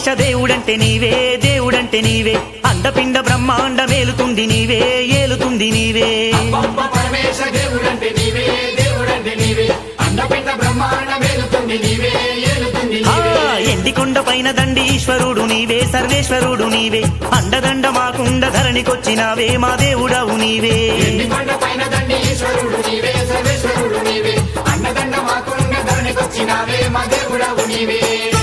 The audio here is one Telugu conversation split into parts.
పరమేశ దేవుడంటే నీవే దేవుడంటే నీవే అండపిండ బ్రహ్మాండ మేలుతుంది నీవే ఏలుతుంది నీవే గొప్ప పరమేశ దేవుడంటే నీవే దేవుడంటే నీవే అండపిండ బ్రహ్మాండ మేలుతుంది నీవే ఏలుతుంది ఆ నీవే ఎండికొండ పైన దండి ఈశ్వరుడు నీవే సర్వేశ్వరుడు నీవే అండదండ మాకుండ ధరణికొచ్చినావే మా దేవుడవు నీవే ఎండికొండ పైన దండి ఈశ్వరుడు నీవే సర్వేశ్వరుడు నీవే అన్నదండ మాకుండ ధరణికొచ్చినావే మా దేవుడవు నీవే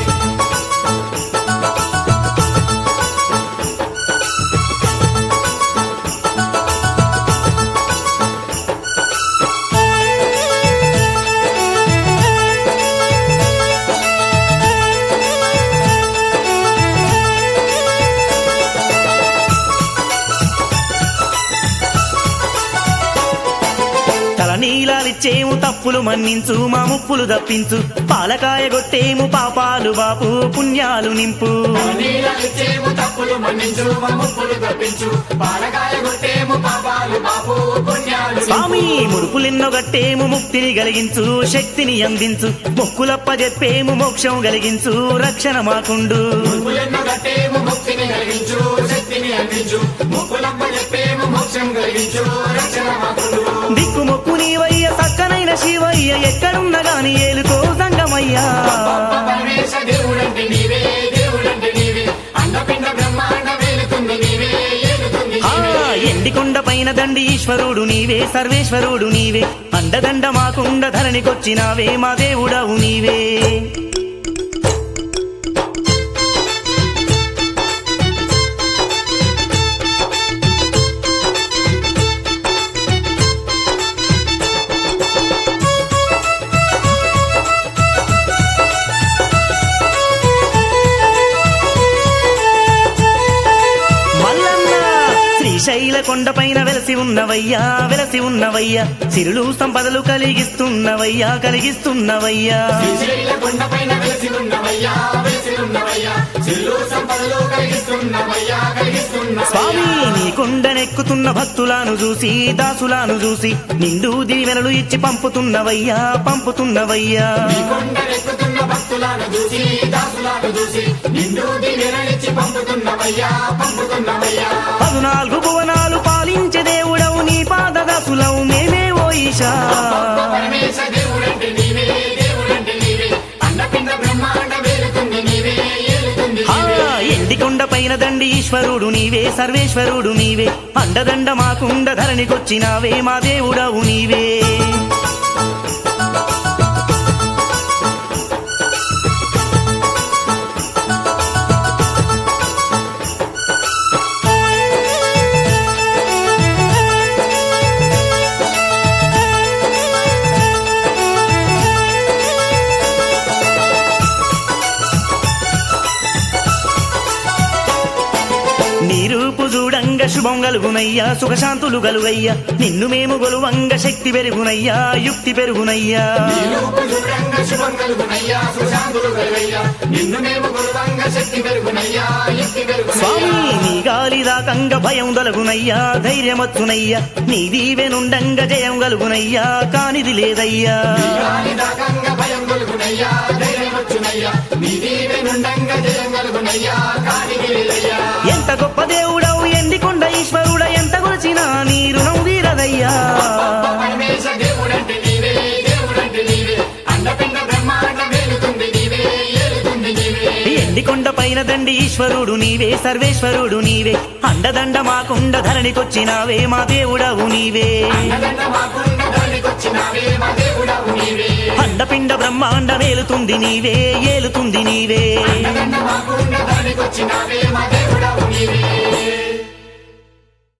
తల నీలాలిచ్చేము తప్పులు మన్నించు మా ముప్పులు తప్పించు పాలకాయ గొట్టేము పాపాలు బాపు పుణ్యాలు నింపు నీలలిచ్చేము తప్పులు మన్నించు మా ముప్పులు తప్పించు పాలకాయ కొట్టేము పాపాలు బాపు పుణ్యాలు స్వామి ముడుపులెన్నో గట్టేము ముక్తిని కలిగించు శక్తిని అందించు మొక్కులప్ప చెప్పేము మోక్షం కలిగించు రక్షణ మాకుండు ముప్పులెన్నో కట్టేము ముక్తిని కలిగించు శక్తిని అందించు ముప్పులమ్మ చెప్పేము మోక్షం కలిగించు రక్షణ మాకుండు దిక్కు మొక్కు నీవయ్య సక్కనైన శివయ్య ఎక్కడున్న గాని ఏలుకో సంగమయ్యా పరమేశ దేవుడంటే నీవే దేవుడంటే నీవే అండపిండ బ్రహ్మాండ వేలుతుంది నీవే ఏలుతుంది ఆ నీవే ఎండికొండ పైన దండి ఈశ్వరుడు నీవే సర్వేశ్వరుడు నీవే అండదండ మాకుండ ధరణికొచ్చినావే మా దేవుడవు నీవే మల్లన్న శ్రీశైల కొండపైన వెలసి ఉన్నవయ్యా వెలసి ఉన్నవయ్యా సిరులు సంపదలు కలిగిస్తున్నవయ్యా కలిగిస్తున్నవయ్యా శ్రీశైల కొండపైన వెలిసి ఉన్నవయ్యా వెలిసి ఉన్నవయ్యా సిల్లు సంపదలు కలిగిస్తున్నవయ్యా కలిగిస్తున్న స్వామి నీ కొండనెక్కుతున్న భక్తులను చూసి దాసులను చూసి నిండు దీవెనలు ఇచ్చి పంపుతున్నవయ్యా పంపుతున్నవయ్యా కొండనెక్కుతున్న భక్తులను చూసి దాసులను చూసి నిండు దిననిచ్చి పంపుతున్నవయ్యా పంపుతున్నవయ్యా పదునాలుగు భువనాలు పాలించే దేవుడవు నీ పాద దాసులవు మేమే ఓ ఈశా పరమేశ దేవుడంటే నీవే దేవుడంటే నీవే అండపిండ బ్రహ్మాండ వేలుతుంది నీవే ఏలుతుంది ఆ ఎండికొండ పైన దండి ఈశ్వరుడు నీవే సర్వేశ్వరుడు నీవే అండదండ మాకుండ ధరణికొచ్చినావే మా దేవుడవు నీవే నీ రూపు చూడంగ శుభం గలుగునయ్యా సుఖశాంతులు గలుగయ్యా నిన్ను మేము గొలువంగ శక్తి పెరుగునయ్యా యుక్తి పెరుగునయ్యా రూపు చూడంగా శుభం కలుగునయ్యా సుశాంతులు కలుగయ్యా నిన్ను మేము గురువంగా శక్తి పెరుగునయ్యా యుక్తి పెరుగునయ్యా స్వామి నీ గాలి దాకంగ భయం గలుగునయ్యా ధైర్యమచ్చునయ్యా నీ దీవెనుండంగ జయం గలుగునయ్యా కానిది లేదయ్యా దాకంగా భయం కలుగునయ్యా ధైర్యం వచ్చునయ్యా నీ దీవె నుండంగా జయం కలుగునయ్యా కానికి లేదయ్యా ఎంత గొప్ప దేవుడవు ఎండికొండ ఈశ్వరుడ ఎంత కొలిచినా నీ రుణం తీరదయ్యా పరమేశ దేవుడంటే నీవే దేవుడంటే నీవే అండపిండ బ్రహ్మాండ వేలుతుంది నీవే ఏలుతుంది నీవే ఎండికొండ పైన దండి ఈశ్వరుడు నీవే సర్వేశ్వరుడు నీవే అండదండ మాకుండ ధరణికొచ్చినావే మా దేవుడవు నీవే అన్నదండ మాకుండ ధరణికొచ్చినావే మా దేవుడవు నీవే అండపిండ బ్రహ్మాండ మేలుతుంది నీవే ఏలుతుంది నీవే అన్నదండ మాకుండ ధరణికొచ్చినావే మా దేవుడవు నీవే